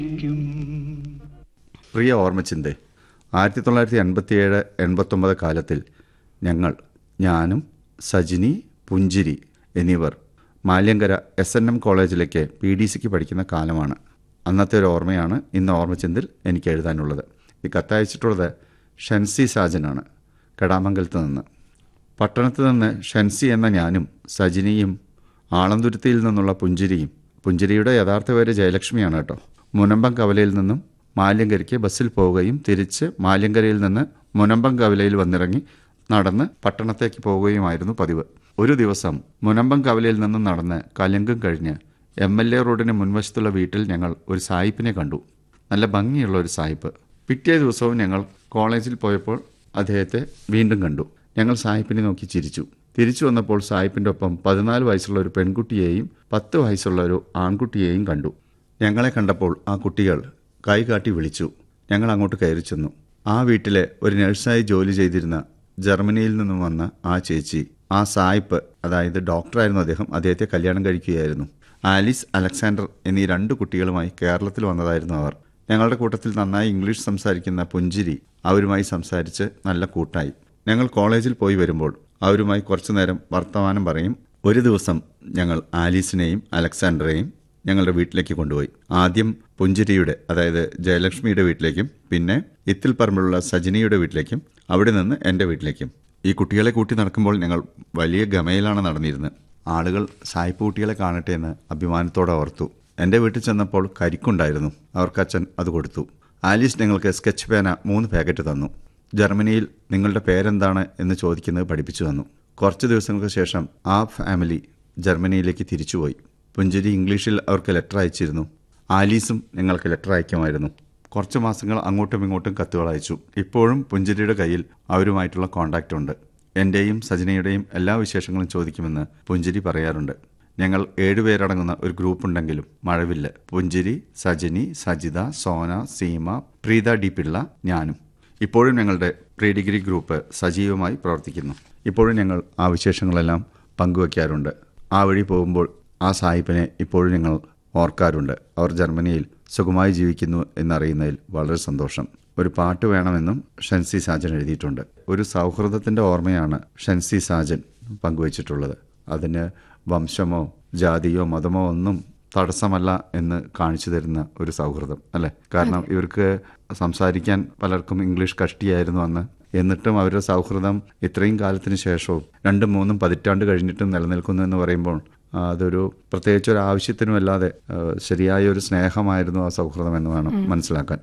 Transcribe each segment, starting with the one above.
പ്രിയ ഓർമ്മച്ചിന്തേ ആയിരത്തി തൊള്ളായിരത്തി എൺപത്തിയേഴ് എൺപത്തൊമ്പത് കാലത്തിൽ ഞങ്ങൾ ഞാനും സജിനി പുഞ്ചിരി എന്നിവർ മാല്യങ്കര എസ് എൻ എം കോളേജിലേക്ക് പി ഡി സിക്ക് പഠിക്കുന്ന കാലമാണ് അന്നത്തെ ഒരു ഓർമ്മയാണ് ഇന്ന് ഓർമ്മച്ചിന്തിൽ എനിക്ക് എഴുതാനുള്ളത് ഈ കത്തയച്ചിട്ടുള്ളത് ഷൻസി സാജനാണ് കടാമംഗലത്ത് നിന്ന് പട്ടണത്ത് നിന്ന് ഷൻസി എന്ന ഞാനും സജിനിയും ആളന്തുരുത്തിയിൽ നിന്നുള്ള പുഞ്ചിരിയും പുഞ്ചിരിയുടെ യഥാർത്ഥ പേര് ജയലക്ഷ്മിയാണ് കേട്ടോ മുനമ്പം കവലയിൽ നിന്നും മാല്യങ്കരയ്ക്ക് ബസ്സിൽ പോവുകയും തിരിച്ച് മാല്യങ്കരയിൽ നിന്ന് മുനമ്പം കവലയിൽ വന്നിറങ്ങി നടന്ന് പട്ടണത്തേക്ക് പോവുകയുമായിരുന്നു പതിവ് ഒരു ദിവസം മുനമ്പം കവലയിൽ നിന്നും നടന്ന് കലങ്കം കഴിഞ്ഞ് എം എൽ എ റോഡിന് മുൻവശത്തുള്ള വീട്ടിൽ ഞങ്ങൾ ഒരു സായിപ്പിനെ കണ്ടു നല്ല ഭംഗിയുള്ള ഒരു സായിപ്പ് പിറ്റേ ദിവസവും ഞങ്ങൾ കോളേജിൽ പോയപ്പോൾ അദ്ദേഹത്തെ വീണ്ടും കണ്ടു ഞങ്ങൾ സായിപ്പിനെ നോക്കി ചിരിച്ചു തിരിച്ചു വന്നപ്പോൾ സായിപ്പിൻ്റെ ഒപ്പം പതിനാല് വയസ്സുള്ള ഒരു പെൺകുട്ടിയെയും പത്ത് വയസ്സുള്ള ഒരു ആൺകുട്ടിയെയും കണ്ടു ഞങ്ങളെ കണ്ടപ്പോൾ ആ കുട്ടികൾ കൈ കാട്ടി വിളിച്ചു ഞങ്ങൾ അങ്ങോട്ട് കയറി ചെന്നു ആ വീട്ടിലെ ഒരു നഴ്സായി ജോലി ചെയ്തിരുന്ന ജർമ്മനിയിൽ നിന്നും വന്ന ആ ചേച്ചി ആ സായിപ്പ് അതായത് ഡോക്ടറായിരുന്നു അദ്ദേഹം അദ്ദേഹത്തെ കല്യാണം കഴിക്കുകയായിരുന്നു ആലിസ് അലക്സാണ്ടർ എന്നീ രണ്ട് കുട്ടികളുമായി കേരളത്തിൽ വന്നതായിരുന്നു അവർ ഞങ്ങളുടെ കൂട്ടത്തിൽ നന്നായി ഇംഗ്ലീഷ് സംസാരിക്കുന്ന പുഞ്ചിരി അവരുമായി സംസാരിച്ച് നല്ല കൂട്ടായി ഞങ്ങൾ കോളേജിൽ പോയി വരുമ്പോൾ അവരുമായി കുറച്ചു നേരം വർത്തമാനം പറയും ഒരു ദിവസം ഞങ്ങൾ ആലീസിനെയും അലക്സാണ്ടറെയും ഞങ്ങളുടെ വീട്ടിലേക്ക് കൊണ്ടുപോയി ആദ്യം പുഞ്ചിരിയുടെ അതായത് ജയലക്ഷ്മിയുടെ വീട്ടിലേക്കും പിന്നെ ഇത്തിൽ പറമ്പിലുള്ള സജിനിയുടെ വീട്ടിലേക്കും അവിടെ നിന്ന് എൻ്റെ വീട്ടിലേക്കും ഈ കുട്ടികളെ കൂട്ടി നടക്കുമ്പോൾ ഞങ്ങൾ വലിയ ഗമയിലാണ് നടന്നിരുന്നത് ആളുകൾ സായിപ്പ് കുട്ടികളെ കാണട്ടെ എന്ന് അഭിമാനത്തോടെ ഓർത്തു എൻ്റെ വീട്ടിൽ ചെന്നപ്പോൾ കരിക്കുണ്ടായിരുന്നു അവർക്ക് അച്ഛൻ അത് കൊടുത്തു ആലീസ് ഞങ്ങൾക്ക് സ്കെച്ച് പേന മൂന്ന് പാക്കറ്റ് തന്നു ജർമ്മനിയിൽ നിങ്ങളുടെ പേരെന്താണ് എന്ന് ചോദിക്കുന്നത് പഠിപ്പിച്ചു തന്നു കുറച്ച് ദിവസങ്ങൾക്ക് ശേഷം ആ ഫാമിലി ജർമ്മനിയിലേക്ക് തിരിച്ചുപോയി പുഞ്ചിരി ഇംഗ്ലീഷിൽ അവർക്ക് ലെറ്റർ അയച്ചിരുന്നു ആലീസും ഞങ്ങൾക്ക് ലെറ്റർ അയക്കുമായിരുന്നു കുറച്ച് മാസങ്ങൾ അങ്ങോട്ടും ഇങ്ങോട്ടും കത്തുകൾ അയച്ചു ഇപ്പോഴും പുഞ്ചിരിയുടെ കയ്യിൽ അവരുമായിട്ടുള്ള കോണ്ടാക്റ്റ് ഉണ്ട് എൻ്റെയും സജനയുടെയും എല്ലാ വിശേഷങ്ങളും ചോദിക്കുമെന്ന് പുഞ്ചിരി പറയാറുണ്ട് ഞങ്ങൾ ഏഴുപേരടങ്ങുന്ന ഒരു ഗ്രൂപ്പ് ഉണ്ടെങ്കിലും മഴവില്ല പുഞ്ചിരി സജിനി സജിത സോന സീമ പ്രീത ഡി പിള്ള ഞാനും ഇപ്പോഴും ഞങ്ങളുടെ പ്രീ ഡിഗ്രി ഗ്രൂപ്പ് സജീവമായി പ്രവർത്തിക്കുന്നു ഇപ്പോഴും ഞങ്ങൾ ആ വിശേഷങ്ങളെല്ലാം പങ്കുവയ്ക്കാറുണ്ട് ആ വഴി പോകുമ്പോൾ ആ സായിപ്പിനെ ഇപ്പോഴും ഞങ്ങൾ ഓർക്കാറുണ്ട് അവർ ജർമ്മനിയിൽ സുഖമായി ജീവിക്കുന്നു എന്നറിയുന്നതിൽ വളരെ സന്തോഷം ഒരു പാട്ട് വേണമെന്നും ഷൻസി സാജൻ എഴുതിയിട്ടുണ്ട് ഒരു സൗഹൃദത്തിൻ്റെ ഓർമ്മയാണ് ഷൻസി സാജൻ പങ്കുവച്ചിട്ടുള്ളത് അതിന് വംശമോ ജാതിയോ മതമോ ഒന്നും തടസ്സമല്ല എന്ന് കാണിച്ചു തരുന്ന ഒരു സൗഹൃദം അല്ലെ കാരണം ഇവർക്ക് സംസാരിക്കാൻ പലർക്കും ഇംഗ്ലീഷ് കഷ്ടിയായിരുന്നു അന്ന് എന്നിട്ടും അവരുടെ സൗഹൃദം ഇത്രയും കാലത്തിന് ശേഷവും രണ്ടും മൂന്നും പതിറ്റാണ്ട് കഴിഞ്ഞിട്ടും നിലനിൽക്കുന്നു എന്ന് പറയുമ്പോൾ ആ, അതൊരു പ്രത്യേകിച്ച് ഒരു ആവശ്യത്തിനും അല്ലാതെ ആ, ശരിയായ ഒരു സ്നേഹമായിരുന്നു ആ സൗഹൃദം എന്ന് വേണം മനസ്സിലാക്കാൻ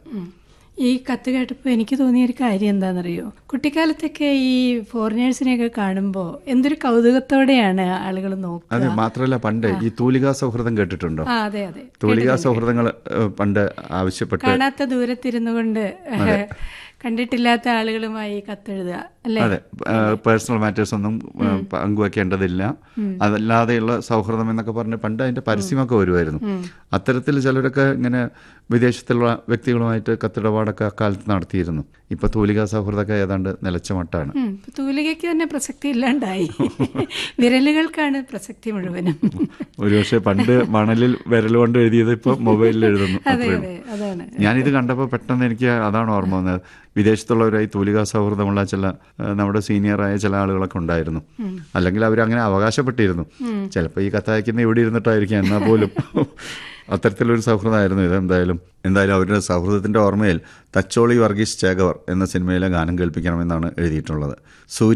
ഈ കത്ത് കേട്ടപ്പോൾ എനിക്ക് തോന്നിയ ഒരു കാര്യം എന്താണെന്നറിയോ കുട്ടിക്കാലത്തൊക്കെ ഈ ഫോറിനേഴ്സിനെയൊക്കെ കാണുമ്പോൾ എന്തൊരു കൗതുകത്തോടെയാണ് ആളുകൾ നോക്കുക അത് മാത്രമല്ല പണ്ട് ഈ തൂലികാ സൗഹൃദം കേട്ടിട്ടുണ്ടോ ആ അതെ അതെ തൂലികാ സൗഹൃദങ്ങൾ ഏഹ്, പണ്ട് ആവശ്യപ്പെട്ട് കാണാത്ത ദൂരത്തിരുന്നു കൊണ്ട് കണ്ടിട്ടില്ലാത്ത ആളുകളുമായി കത്തെഴുതുക അല്ലെ അതെ പേഴ്സണൽ മാറ്റേഴ്സ് ഒന്നും ഏഹ്, പങ്കുവെക്കേണ്ടതില്ല അതല്ലാതെയുള്ള സൗഹൃദം എന്നൊക്കെ പറഞ്ഞ് പണ്ട് അതിന്റെ പരസ്യമൊക്കെ വരുമായിരുന്നു അത്തരത്തിൽ ചിലരൊക്കെ ഇങ്ങനെ വിദേശത്തുള്ള വ്യക്തികളുമായിട്ട് കത്തിടപാടൊക്കെ അക്കാലത്ത് നടത്തിയിരുന്നു ഇപ്പൊ തൂലികാ സൗഹൃദമൊക്കെ ഏതാണ്ട് നിലച്ച മട്ടാണ് ഉം, ഇപ്പൊ തൂലികയ്ക്ക് തന്നെ പ്രസക്തി ഇല്ലാണ്ടായി വിരലുകൾക്കാണ് പ്രസക്തി മുഴുവനും ഒരുപക്ഷെ പണ്ട് മണലിൽ വിരൽ കൊണ്ട് എഴുതിയത് ഇപ്പൊ മൊബൈലിൽ എഴുതുന്നു അതെ അത്രയേ അതെ അതാണ് ഞാനിത് കണ്ടപ്പോൾ പെട്ടെന്ന് എനിക്ക് അതാണ് ഓർമ്മ വന്നത് വിദേശത്തുള്ളവരായി തൂലികാ സൗഹൃദമുള്ള ചില ഏഹ്, നമ്മുടെ സീനിയറായ ചില ആളുകളൊക്കെ ഉണ്ടായിരുന്നു അല്ലെങ്കിൽ അവർ അങ്ങനെ അവകാശപ്പെട്ടിരുന്നു ചിലപ്പോൾ ഈ കത്തയക്കുന്ന ഇവിടെ ഇരുന്നിട്ടായിരിക്കും എന്നാൽ പോലും അത്തരത്തിലൊരു സൗഹൃദമായിരുന്നു ഇത് എന്തായാലും എന്തായാലും അവരുടെ സൗഹൃദത്തിന്റെ ഓർമ്മയിൽ തച്ചോളി വർഗീസ് ചേകവർ എന്ന സിനിമയിലെ ഗാനം കേൾപ്പിക്കണമെന്നാണ് എഴുതിയിട്ടുള്ളത് സൂര്യ